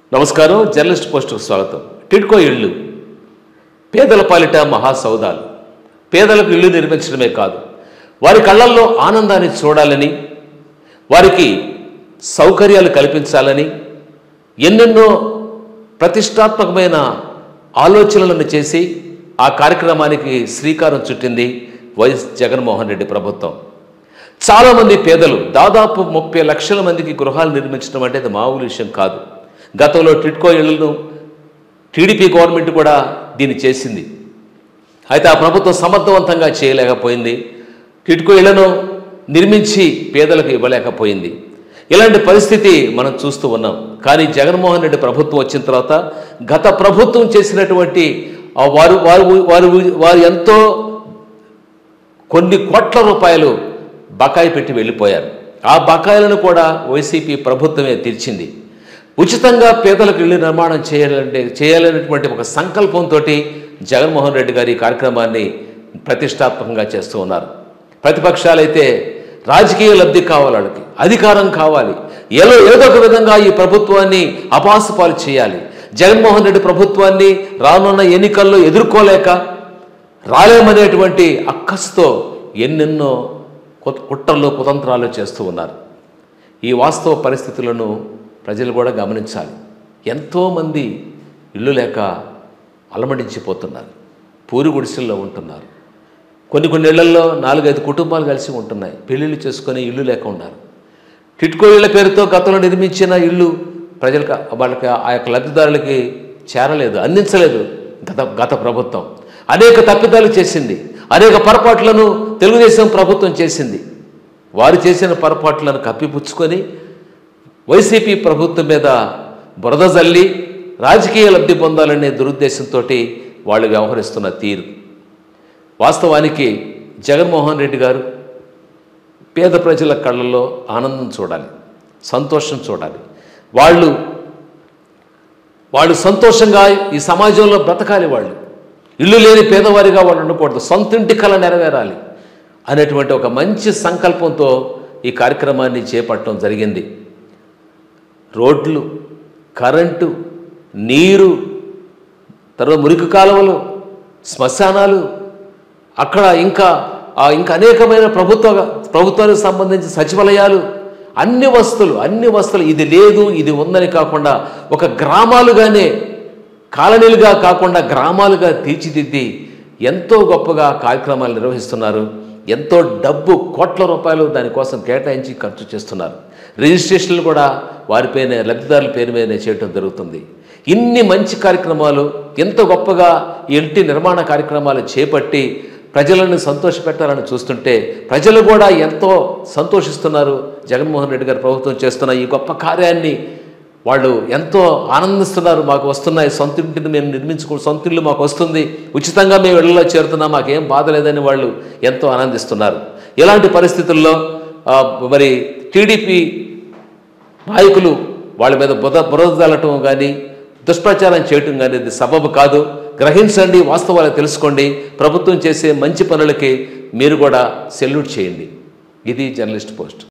నమస్కారం జర్నలిస్ట్ పోస్టుకు స్వాగతం టిడ్కో ఇళ్ళు పేదల పాలిట మహాసౌదాలు పేదలకు ఇళ్ళు నిర్మించడమే కాదు వారి కళ్ళల్లో ఆనందాన్ని చూడాలని వారికి సౌకర్యాలు కల్పించాలని ఎన్నెన్నో ప్రతిష్టాత్మకమైన ఆలోచనలను చేసి ఆ కార్యక్రమానికి శ్రీకారం చుట్టింది వైఎస్ జగన్మోహన్ రెడ్డి ప్రభుత్వం చాలామంది పేదలు దాదాపు ముప్పై లక్షల మందికి గృహాలు నిర్మించడం అంటే అది మామూలు విషయం కాదు గతంలో టిడ్కో ఇళ్లను టీడీపీ గవర్నమెంట్ కూడా దీన్ని చేసింది అయితే ఆ ప్రభుత్వం సమర్థవంతంగా చేయలేకపోయింది టిడ్కో ఇళ్లను నిర్మించి పేదలకు ఇవ్వలేకపోయింది ఇలాంటి పరిస్థితి మనం చూస్తూ ఉన్నాం కానీ జగన్మోహన్ రెడ్డి ప్రభుత్వం వచ్చిన తర్వాత గత ప్రభుత్వం చేసినటువంటి ఆ వారు వారు వారు వారు ఎంతో కొన్ని కోట్ల రూపాయలు బకాయి పెట్టి వెళ్ళిపోయారు ఆ బకాయిలను కూడా వైసీపీ ప్రభుత్వమే తీర్చింది ఉచితంగా పేదలకు ఇల్లు నిర్మాణం చేయాలంటే చేయాలనేటువంటి ఒక సంకల్పంతో జగన్మోహన్ రెడ్డి గారి ఈ కార్యక్రమాన్ని ప్రతిష్టాత్మకంగా చేస్తూ ఉన్నారు ప్రతిపక్షాలైతే రాజకీయ లబ్ధి కావాలి వాళ్ళకి అధికారం కావాలి ఏదో ఏదో ఒక విధంగా ఈ ప్రభుత్వాన్ని అపాసుపాలు చేయాలి జగన్మోహన్ రెడ్డి ప్రభుత్వాన్ని రానున్న ఎన్నికల్లో ఎదుర్కోలేక రాలేమనేటువంటి అక్కస్తో ఎన్నెన్నో కు- కుట్రలు కుతంత్రాలు చేస్తూ ఉన్నారు ఈ వాస్తవ పరిస్థితులను ప్రజలు కూడా గమనించాలి ఎంతోమంది ఇల్లు లేక అలమడించిపోతున్నారు పూరి గుడిసెల్లో ఉంటున్నారు కొన్ని కొన్ని ఇళ్లలో నాలుగైదు కుటుంబాలు కలిసి ఉంటున్నాయి పెళ్ళిళ్ళు చేసుకొని ఇల్లు లేక ఉన్నారు టిట్కో ఇళ్ల పేరుతో గతంలో నిర్మించిన ఇల్లు ప్రజలకు వాళ్ళకి ఆ యొక్క లబ్ధిదారులకి చేరలేదు అందించలేదు గత గత ప్రభుత్వం అనేక తప్పిదాలు చేసింది అనేక పొరపాట్లను తెలుగుదేశం ప్రభుత్వం చేసింది వారు చేసిన పొరపాట్లను కప్పిపుచ్చుకొని వైసీపీ ప్రభుత్వం మీద బురద జల్లి రాజకీయ లబ్ధి పొందాలనే దురుద్దేశంతో వాళ్ళు వ్యవహరిస్తున్న తీరు వాస్తవానికి జగన్మోహన్ రెడ్డి గారు పేద ప్రజల కళ్ళల్లో ఆనందం చూడాలి సంతోషం చూడాలి వాళ్ళు వాళ్ళు సంతోషంగా ఈ సమాజంలో బ్రతకాలి వాళ్ళు ఇల్లు లేని పేదవారిగా వాళ్ళు ఉండకూడదు సొంత ఇంటి కళ నెరవేరాలి అనేటువంటి ఒక మంచి సంకల్పంతో ఈ కార్యక్రమాన్ని చేపట్టడం జరిగింది రోడ్లు కరెంటు నీరు తర్వాత మురికి కాలువలు శ్మశానాలు అక్కడ ఇంకా ఆ ఇంకా అనేకమైన ప్రభుత్వ ప్రభుత్వానికి సంబంధించిన సచివాలయాలు అన్ని వస్తువులు అన్ని వస్తువులు ఇది లేదు ఇది ఉందని కాకుండా ఒక గ్రామాలుగానే కాలనీలుగా కాకుండా గ్రామాలుగా తీర్చిదిద్ది ఎంతో గొప్పగా కార్యక్రమాలు నిర్వహిస్తున్నారు ఎంతో డబ్బు కోట్ల రూపాయలు దానికోసం కేటాయించి ఖర్చు చేస్తున్నారు రిజిస్ట్రేషన్లు కూడా వారిపైనే లబ్ధిదారుల పేరు మీదనే చేయటం జరుగుతుంది ఇన్ని మంచి కార్యక్రమాలు ఎంతో గొప్పగా ఈ ఇంటి నిర్మాణ కార్యక్రమాలు చేపట్టి ప్రజలను సంతోషపెట్టాలని చూస్తుంటే ప్రజలు కూడా ఎంతో సంతోషిస్తున్నారు జగన్మోహన్ రెడ్డి గారి ప్రభుత్వం చేస్తున్న ఈ గొప్ప కార్యాన్ని వాళ్ళు ఎంతో ఆనందిస్తున్నారు మాకు వస్తున్నాయి సొంత ఇంటిని మేము నిర్మించుకో సొంత ఇల్లు మాకు వస్తుంది ఉచితంగా మేము ఇళ్లలో చేరుతున్నాం మాకేం బాధ లేదని వాళ్ళు ఎంతో ఆనందిస్తున్నారు ఇలాంటి పరిస్థితుల్లో ఆ, మరి టీడీపీ నాయకులు వాళ్ళ మీద బుధ బురద జల్లటం కానీ దుష్ప్రచారం చేయటం కానీ ఇది సబబు కాదు గ్రహించండి వాస్తవాలు తెలుసుకోండి ప్రభుత్వం చేసే మంచి పనులకి మీరు కూడా సెల్యూట్ చేయండి ఇది జర్నలిస్ట్ పోస్ట్